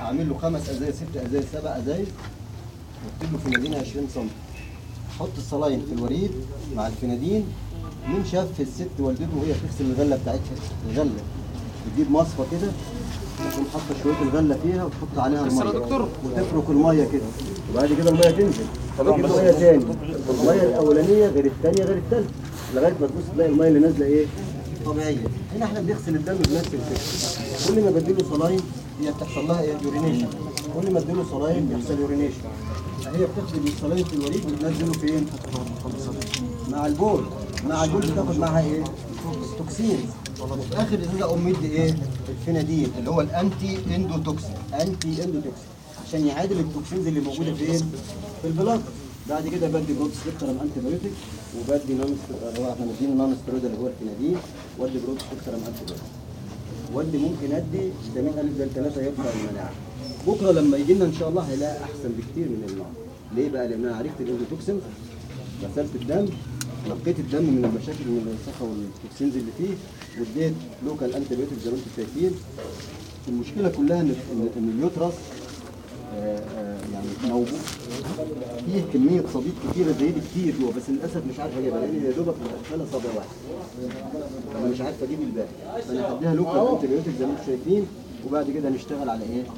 عامل له خمس ازايز ست ازايز سبع ازايز واكتب له فينادين 20 سم حط الصلاين في الوريد مع الفينادين مين شاف الست والدته وهي بتغسل الغله بتاعتها الغله تجيب مصفى كده تقوم حاطه شويه الغله فيها وتحط عليها الميه وتفرك الميه كده وبعد كده الميه تنزل تجيب ميه تاني الميه الاولانيه غير الثانيه غير الثالثه لغايه ما تبص تلاقي الميه اللي نازله ايه طبيعيه هنا احنا بنغسل الدم بنفس الفكره كل ما بديله صلاين هي بتحصل لها ايه يورينيشن كل ما اديله صلاين بيحصل يورينيشن هي بتاخد الصلاين في الوريد وتنزله فين مع البول مع البول بتاخد معاها ايه توكسين وفي اخر ازازه اقوم مدي ايه الفينادين اللي هو الانتي اندوتوكسين انتي اندوتوكسين عشان يعادل التوكسينز اللي موجوده فين في البلاط بعد كده بدي برود سبيكترم انتي بايوتيك وبدي نون اللي هو احنا مدينه نون ستيرويد اللي هو الفينادين وادي برود سبيكترم انتي بايوتيك ودي ممكن ادي فيتامين الف زي الثلاثه يرفع المناعه بكره لما يجي لنا ان شاء الله هيلاقي احسن بكتير من النهارده ليه بقى لان انا عرفت الاندوتوكسين غسلت الدم نقيت الدم من المشاكل من الوسخه والتوكسينز اللي فيه واديت لوكال انتي بايوتيك زي ما انتم شايفين المشكله كلها ان ان إن اليوترس آه، آه، يعني موجود فيه كميه صديد كتيره زي دي كتير جوه بس للاسف مش عارف اجيبها لان يا دوبك مدخله صابع واحد انا مش عارف اجيب الباقي فانا هديها لوكال انتي بايوتيك زي ما انتم شايفين وبعد كده نشتغل على ايه؟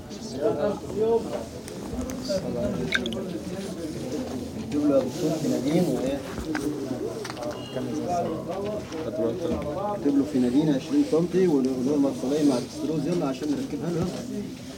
نجيب له دكتور فينادين وايه؟ اكتب له فينادين 20 سم ونورمال صلاين مع التستروز يلا عشان نركبها له